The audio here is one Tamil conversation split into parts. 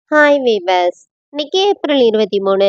ஹாய் வீவர்ஸ் இன்னைக்கு ஏப்ரல் இருபத்தி மூணு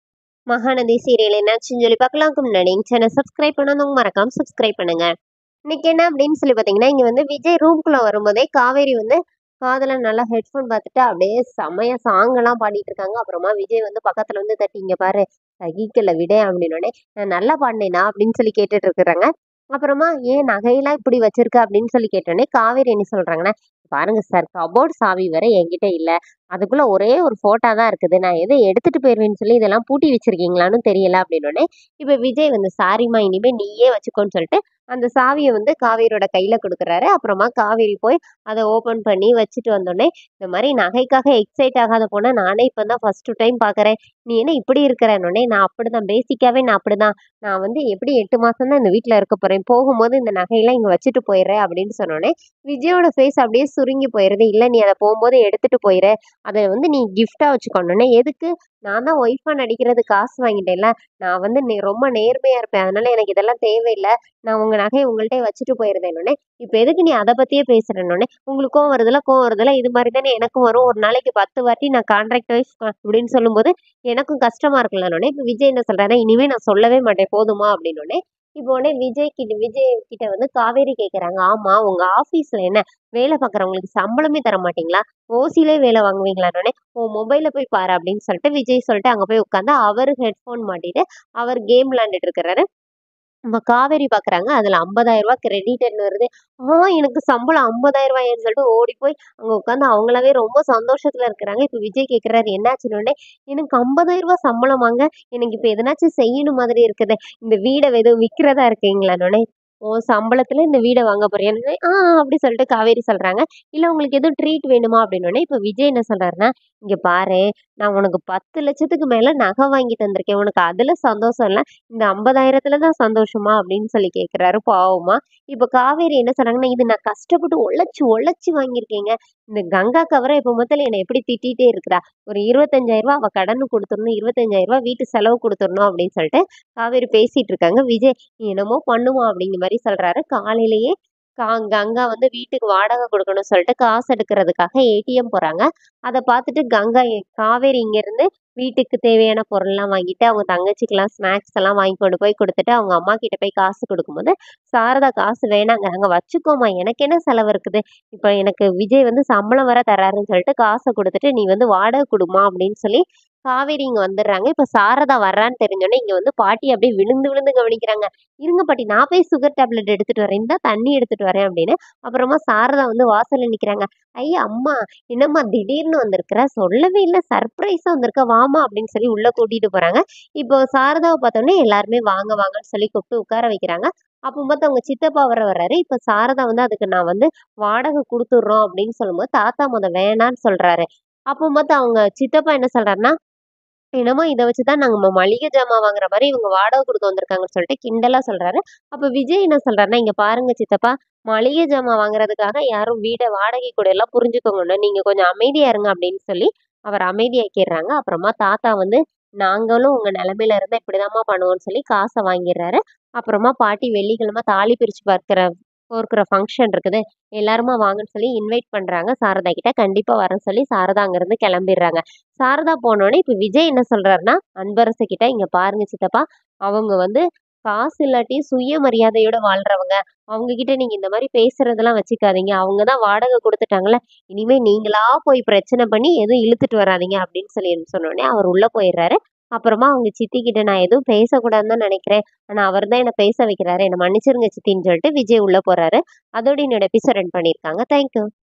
மகாநதி சீரியல் என்னாச்சுன்னு சொல்லி பார்க்கலாம்க்கு முன்னாடி சேனல் சப்ஸ்கிரைப் பண்ணாதவங்க மறக்காம சப்ஸ்கிரைப் பண்ணுங்க இன்னைக்கு என்ன அப்படின்னு சொல்லி பார்த்தீங்கன்னா இங்கே வந்து விஜய் ரூம்குள்ளே வரும்போதே காவேரி வந்து காதில் நல்லா ஹெட்ஃபோன் பார்த்துட்டு அப்படியே செமைய சாங்கெல்லாம் பாடிட்டு இருக்காங்க அப்புறமா விஜய் வந்து பக்கத்தில் வந்து தட்டி இங்கே பாரு சகிக்கல விட அப்படின்னோடனே நான் நல்லா பாடினேனா அப்படின்னு சொல்லி கேட்டுட்டு இருக்கிறாங்க அப்புறமா ஏன் நகையெல்லாம் இப்படி வச்சிருக்க அப்படின்னு சொல்லி கேட்டோடனே காவேரி என்ன சொல்றாங்கன்னா பாருங்க சார் கபோர்ட் சாவி வேற என்கிட்ட இல்ல அதுக்குள்ள ஒரே ஒரு போட்டோ தான் இருக்குது நான் எதை எடுத்துட்டு போயிருவேன்னு சொல்லி இதெல்லாம் பூட்டி வச்சிருக்கீங்களான்னு தெரியல அப்படின்னோடனே இப்ப விஜய் வந்து சாரிம்மா இனிமே நீயே வச்சுக்கோன்னு சொல்லிட்டு அந்த சாவியை வந்து காவேரியோட கையில கொடுக்குறாரு அப்புறமா காவேரி போய் அதை ஓபன் பண்ணி வச்சுட்டு வந்தோடனே இந்த மாதிரி நகைக்காக எக்ஸைட் ஆகாத போனா நானே இப்பதான் ஃபர்ஸ்ட் டைம் பாக்குறேன் நீ என்ன இப்படி இருக்கிறன்னொடனே நான் அப்படிதான் பேசிக்காவே நான் அப்படிதான் நான் வந்து எப்படி எட்டு மாசம் தான் இந்த வீட்டுல இருக்க போறேன் போகும்போது இந்த நகையெல்லாம் இங்க வச்சுட்டு போயிடுறேன் அப்படின்னு சொன்னோடனே விஜயோட ஃபேஸ் அப்படியே சுருங்கி போயிருது இல்ல நீ அதை போகும்போது எடுத்துட்டு போயிரு அதை வந்து நீ கிஃப்டா வச்சுக்கணுன்னே எதுக்கு நான் தான் ஒய்ஃபா நடிக்கிறது காசு வாங்கிட்டேன்ல நான் வந்து நே- ரொம்ப நேர்மையா இருப்பேன் அதனால எனக்கு இதெல்லாம் தேவையில்லை நான் உங்க நகையை உங்கள்கிட்ட வச்சுட்டு போயிருந்தேன்னொடனே இப்போ எதுக்கு நீ அதை பத்தியே பேசுறேன்னொடனே உங்களுக்கு கோவம் வருதுல கோவம் வருதுல இது மாதிரி தானே எனக்கும் வரும் ஒரு நாளைக்கு பத்து வாட்டி நான் கான்ட்ராக்ட் வைஸ் அப்படின்னு சொல்லும்போது எனக்கும் கஷ்டமா இருக்குல்லன்னொடனே இப்போ விஜய் என்ன சொல்றாருன்னா இனிமே நான் சொல்லவே மாட்டேன் போதுமா அப்படின்னோடனே இப்போ உடனே விஜய் கிட்ட விஜய் கிட்ட வந்து காவேரி கேக்குறாங்க ஆமா உங்க ஆபீஸ்ல என்ன வேலை பார்க்குறவங்களுக்கு சம்பளமே தர மாட்டீங்களா ஓசிலே வேலை வாங்குவீங்களான்னொடனே உன் மொபைல போய் பாரு அப்படின்னு சொல்லிட்டு விஜய் சொல்லிட்டு அங்க போய் உட்காந்து அவரு ஹெட்ஃபோன் மாட்டிட்டு அவர் கேம் விளையாண்டுட்டு இருக்கிறாரு நம்ம காவேரி பாக்குறாங்க அதுல 50000 ரூபாய் கிரெடிட்னு வருது ஆ எனக்கு சம்பளம் 50000 ரூபாய்ன்னு சொல்லிட்டு ஓடி போய் அங்க உட்காந்து அவங்களாவே ரொம்ப சந்தோஷத்துல இருக்கிறாங்க இப்ப விஜய் கேக்குறாரு என்னாச்சுன்னு உடனே எனக்கு 50000 ரூபாய் சம்பளம் வாங்க எனக்கு இப்ப எதனாச்சும் செய்யணும் மாதிரி இருக்குது இந்த வீடை எதுவும் விக்கிறதா இருக்கீங்களான்னொடனே உன் சம்பளத்துல இந்த வீடை வாங்க போறியான்னு ஆ அப்படி சொல்லிட்டு காவேரி சொல்றாங்க இல்ல உங்களுக்கு எதுவும் ட்ரீட் வேணுமா அப்படின்னு இப்ப விஜய் என்ன சொல்றாருன்னா இங்க பாரு நான் உனக்கு பத்து லட்சத்துக்கு மேல நகை வாங்கி தந்திருக்கேன் உனக்கு அதுல சந்தோஷம் இல்ல இந்த ஐம்பதாயிரத்துல தான் சந்தோஷமா அப்படின்னு சொல்லி கேக்குறாரு பாவமா இப்ப காவேரி என்ன சொல்றாங்கன்னா இது நான் கஷ்டப்பட்டு உழைச்சு உழைச்சு வாங்கியிருக்கேங்க இந்த கங்கா கவரை இப்ப முதல்ல என்னை எப்படி திட்டிகிட்டே இருக்கிறா ஒரு இருபத்தஞ்சாயிரம் ரூபாய் அவ கடன் கொடுத்துடணும் இருபத்தஞ்சாயிரம் ரூபாய் வீட்டு செலவு கொடுத்துடணும் அப்படின்னு சொல்லிட்டு காவேரி பேசிட்டு இருக்காங்க விஜய் நீ என்னமோ பண்ணுமா அப்படிங்கிற மாதிரி சொல்றாரு காலையிலேயே கா கங்கா வந்து வீட்டுக்கு வாடகை கொடுக்கணும்னு சொல்லிட்டு காசு எடுக்கிறதுக்காக ஏடிஎம் போறாங்க அதை பார்த்துட்டு கங்கா எ- காவேரி இங்க இருந்து வீட்டுக்கு தேவையான பொருள்லாம் வாங்கிட்டு அவங்க தங்கச்சிக்கெல்லாம் ஸ்நாக்ஸ் எல்லாம் வாங்கி கொண்டு போய் கொடுத்துட்டு அவங்க அம்மா கிட்ட போய் காசு கொடுக்கும்போது சாரதா காசு வேணாங்கிறாங்க வச்சுக்கோமா எனக்கு என்ன செலவு இருக்குது இப்போ எனக்கு விஜய் வந்து சம்பளம் வர தராருன்னு சொல்லிட்டு காசை கொடுத்துட்டு நீ வந்து வாடகை கொடுமா அப்படின்னு சொல்லி காவேரி இங்க வந்துடுறாங்க இப்ப சாரதா வர்றான்னு தெரிஞ்சோடனே இங்க வந்து பாட்டி அப்படியே விழுந்து விழுந்து கவனிக்கிறாங்க இருங்க பாட்டி நான் போய் சுகர் டேப்லெட் எடுத்துட்டு வரேன் இந்த தண்ணி எடுத்துட்டு வரேன் அப்படின்னு அப்புறமா சாரதா வந்து வாசல்ல நிக்கிறாங்க ஐயா அம்மா என்னம்மா திடீர்னு வந்திருக்கிற சொல்லவே இல்லை சர்ப்ரைஸா வந்திருக்க வாமா அப்படின்னு சொல்லி உள்ள கூட்டிட்டு போறாங்க இப்போ சாரதாவை பார்த்தோன்னே எல்லாருமே வாங்க வாங்கன்னு சொல்லி கூப்பிட்டு உட்கார வைக்கிறாங்க அப்போ பார்த்து அவங்க சித்தப்பா வர வர்றாரு இப்போ சாரதா வந்து அதுக்கு நான் வந்து வாடகை கொடுத்துட்றோம் அப்படின்னு சொல்லும்போது தாத்தா முத வேணான்னு சொல்றாரு அப்போ பார்த்து அவங்க சித்தப்பா என்ன சொல்றாருன்னா என்னமோ இதை வச்சுதான் நாங்க ம- மளிகை ஜாமான் வாங்குற மாதிரி இவங்க வாடகை கொடுக்க வந்திருக்காங்கன்னு சொல்லிட்டு கிண்டலா சொல்றாரு அப்ப விஜய் என்ன சொல்றாருன்னா இங்க பாருங்க சித்தப்பா மளிகை ஜாமான் வாங்குறதுக்காக யாரும் வீடை வாடகை கூட எல்லாம் புரிஞ்சுக்கோங்க நீங்க கொஞ்சம் அமைதியா இருங்க அப்படின்னு சொல்லி அவர் அமைதியாக்கிடுறாங்க அப்புறமா தாத்தா வந்து நாங்களும் உங்க நிலைமையில இருந்தா இப்படிதாம்மா பண்ணுவோம்னு சொல்லி காசை வாங்கிடுறாரு அப்புறமா பாட்டி வெள்ளிக்கிழமை தாலி பிரிச்சு பார்க்கிற கோர்க்கிற ஃபங்க்ஷன் இருக்குது எல்லாருமா வாங்கன்னு சொல்லி இன்வைட் பண்றாங்க சாரதா கிட்ட கண்டிப்பா வரேன்னு சொல்லி சாரதா அங்கிருந்து கிளம்பிடுறாங்க சாரதா போனோடனே இப்ப விஜய் என்ன சொல்றாருன்னா அன்பரசு கிட்ட இங்க பாருங்க சித்தப்பா அவங்க வந்து காசு இல்லாட்டி சுயமரியாதையோட வாழ்றவங்க அவங்க கிட்ட நீங்க இந்த மாதிரி பேசுறதெல்லாம் வச்சுக்காதீங்க அவங்க தான் வாடகை கொடுத்துட்டாங்கல்ல இனிமே நீங்களா போய் பிரச்சனை பண்ணி எதுவும் இழுத்துட்டு வராதீங்க அப்படின்னு சொல்லி சொன்னோடனே அவர் உள்ள போயிடுறாரு அப்புறமா அவங்க சித்தி கிட்ட நான் எதுவும் பேசக்கூடாதுன்னு தான் நினைக்கிறேன் ஆனா அவர் தான் என்ன பேச வைக்கிறாரு என்ன மன்னிச்சிருங்க சித்தின்னு சொல்லிட்டு விஜய் உள்ள போறாரு அதோட என்னோட எபிசோட் ரன் பண்ணியிருக்காங்க தேங்க்யூ